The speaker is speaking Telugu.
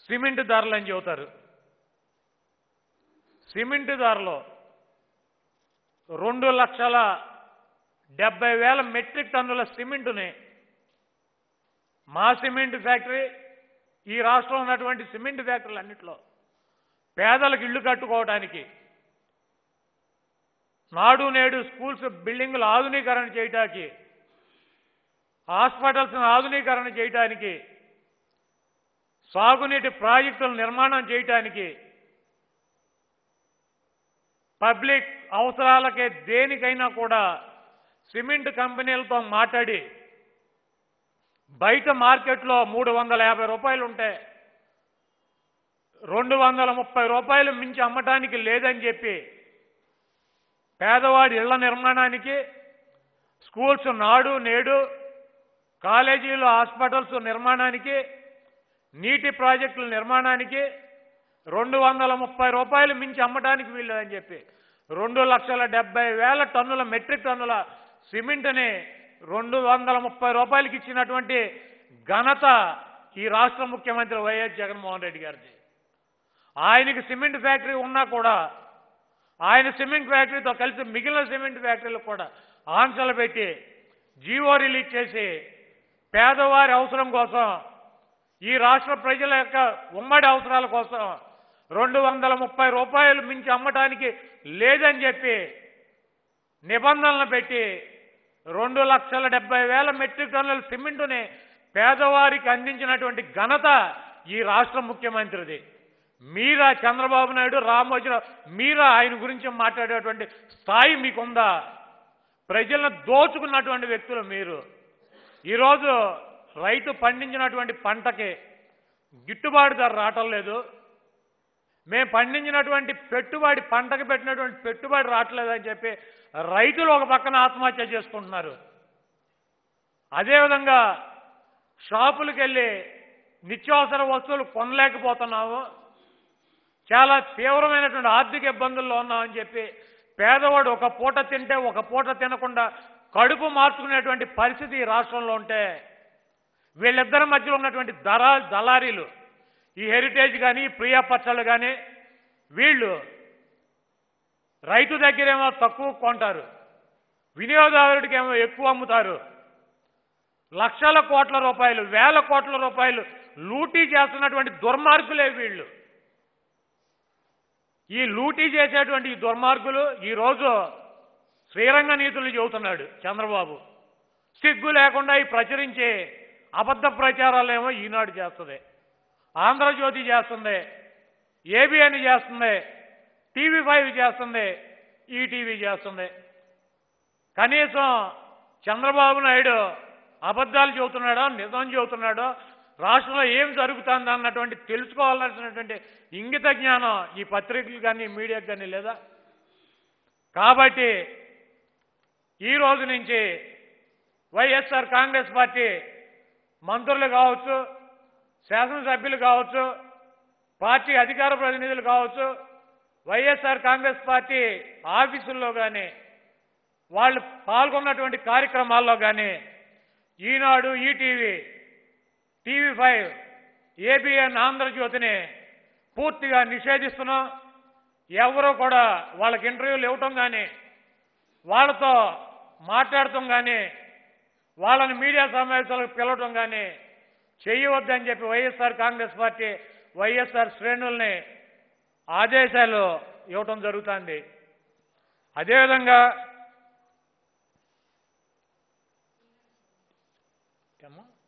సిమెంట్ ధరలు అని చెబుతారు సిమెంట్ ధరలు రెండు లక్షల డెబ్బై వేల మెట్రిక్ టన్నుల సిమెంటుని మా సిమెంట్ ఫ్యాక్టరీ ఈ రాష్ట్రంలో ఉన్నటువంటి సిమెంట్ ఫ్యాక్టరీలు అన్నింటిలో పేదలకు ఇళ్ళు కట్టుకోవడానికి నాడు నేడు స్కూల్స్ బిల్డింగులు ఆధునీకరణ చేయటానికి హాస్పిటల్స్ ఆధునీకరణ చేయటానికి సాగునీటి ప్రాజెక్టుల నిర్మాణం చేయటానికి పబ్లిక్ అవసరాలకే దేనికైనా కూడా సిమెంట్ కంపెనీలతో మాట్లాడి బయట మార్కెట్లో మూడు వందల యాభై రూపాయలు ఉంటే రెండు వందల ముప్పై రూపాయలు మించి అమ్మటానికి లేదని చెప్పి పేదవాడి ఇళ్ల నిర్మాణానికి స్కూల్స్ నాడు నేడు కాలేజీలు హాస్పిటల్స్ నిర్మాణానికి నీటి ప్రాజెక్టుల నిర్మాణానికి రెండు వందల ముప్పై రూపాయలు మించి అమ్మటానికి వీల్లేదని చెప్పి రెండు లక్షల డెబ్బై వేల టన్నుల మెట్రిక్ టన్నుల సిమెంట్ని రెండు వందల ముప్పై రూపాయలకి ఇచ్చినటువంటి ఘనత ఈ రాష్ట్ర ముఖ్యమంత్రి వైఎస్ జగన్మోహన్ రెడ్డి గారిది ఆయనకి సిమెంట్ ఫ్యాక్టరీ ఉన్నా కూడా ఆయన సిమెంట్ ఫ్యాక్టరీతో కలిసి మిగిలిన సిమెంట్ ఫ్యాక్టరీలకు కూడా ఆంక్షలు పెట్టి జీవో రిలీజ్ చేసి పేదవారి అవసరం కోసం ఈ రాష్ట్ర ప్రజల యొక్క ఉమ్మడి అవసరాల కోసం రెండు వందల ముప్పై రూపాయలు మించి అమ్మటానికి లేదని చెప్పి నిబంధనలు పెట్టి రెండు లక్షల డెబ్బై వేల మెట్రిక్ టన్నుల సిమెంటుని పేదవారికి అందించినటువంటి ఘనత ఈ రాష్ట్ర ముఖ్యమంత్రిది మీరా చంద్రబాబు నాయుడు రామోజీరావు మీరా ఆయన గురించి మాట్లాడేటువంటి స్థాయి మీకుందా ప్రజలను దోచుకున్నటువంటి వ్యక్తులు మీరు ఈరోజు రైతు పండించినటువంటి పంటకి గిట్టుబాటు ధర రావటం లేదు మేము పండించినటువంటి పెట్టుబడి పంటకు పెట్టినటువంటి పెట్టుబడి రావట్లేదని చెప్పి రైతులు ఒక పక్కన ఆత్మహత్య చేసుకుంటున్నారు అదేవిధంగా షాపులకు వెళ్ళి నిత్యావసర వస్తువులు కొనలేకపోతున్నాము చాలా తీవ్రమైనటువంటి ఆర్థిక ఇబ్బందుల్లో ఉన్నామని చెప్పి పేదవాడు ఒక పూట తింటే ఒక పూట తినకుండా కడుపు మార్చుకునేటువంటి పరిస్థితి ఈ రాష్ట్రంలో ఉంటే వీళ్ళిద్దరి మధ్యలో ఉన్నటువంటి దళా దళారీలు ఈ హెరిటేజ్ కానీ ప్రియా పచ్చళ్ళు కానీ వీళ్ళు రైతు దగ్గరేమో తక్కువ కొంటారు వినియోగదారుడికి ఏమో ఎక్కువ అమ్ముతారు లక్షల కోట్ల రూపాయలు వేల కోట్ల రూపాయలు లూటీ చేస్తున్నటువంటి దుర్మార్గులే వీళ్ళు ఈ లూటీ చేసేటువంటి ఈ దుర్మార్గులు ఈరోజు శ్రీరంగ నీతులు చెబుతున్నాడు చంద్రబాబు సిగ్గు లేకుండా ఈ ప్రచురించే అబద్ధ ప్రచారాలేమో ఈనాడు చేస్తుంది ఆంధ్రజ్యోతి చేస్తుంది ఏబిఎన్ చేస్తుంది టీవీ ఫైవ్ చేస్తుంది ఈటీవీ చేస్తుంది కనీసం చంద్రబాబు నాయుడు అబద్ధాలు చెబుతున్నాడో నిజం చెబుతున్నాడో రాష్ట్రంలో ఏం జరుగుతుంది అన్నటువంటి తెలుసుకోవాల్సినటువంటి ఇంగిత జ్ఞానం ఈ పత్రికలు కానీ మీడియాకి కానీ లేదా కాబట్టి ఈ రోజు నుంచి వైఎస్ఆర్ కాంగ్రెస్ పార్టీ మంత్రులు కావచ్చు శాసనసభ్యులు కావచ్చు పార్టీ అధికార ప్రతినిధులు కావచ్చు వైఎస్ఆర్ కాంగ్రెస్ పార్టీ ఆఫీసుల్లో కానీ వాళ్ళు పాల్గొన్నటువంటి కార్యక్రమాల్లో కానీ Eenadu ETV TV five ABN ఆంధ్రజ్యోతిని పూర్తిగా నిషేధిస్తున్నాం ఎవరో కూడా వాళ్ళకి ఇంటర్వ్యూలు ఇవ్వటం కానీ వాళ్ళతో మాట్లాడటం కానీ వాళ్ళని మీడియా సమావేశాలకు పిలవటం కానీ చేయవద్దని చెప్పి వైఎస్ఆర్ కాంగ్రెస్ పార్టీ వైఎస్ఆర్ శ్రేణుల్ని ఆదేశాలు ఇవ్వటం జరుగుతుంది అదేవిధంగా ఏమ్మా?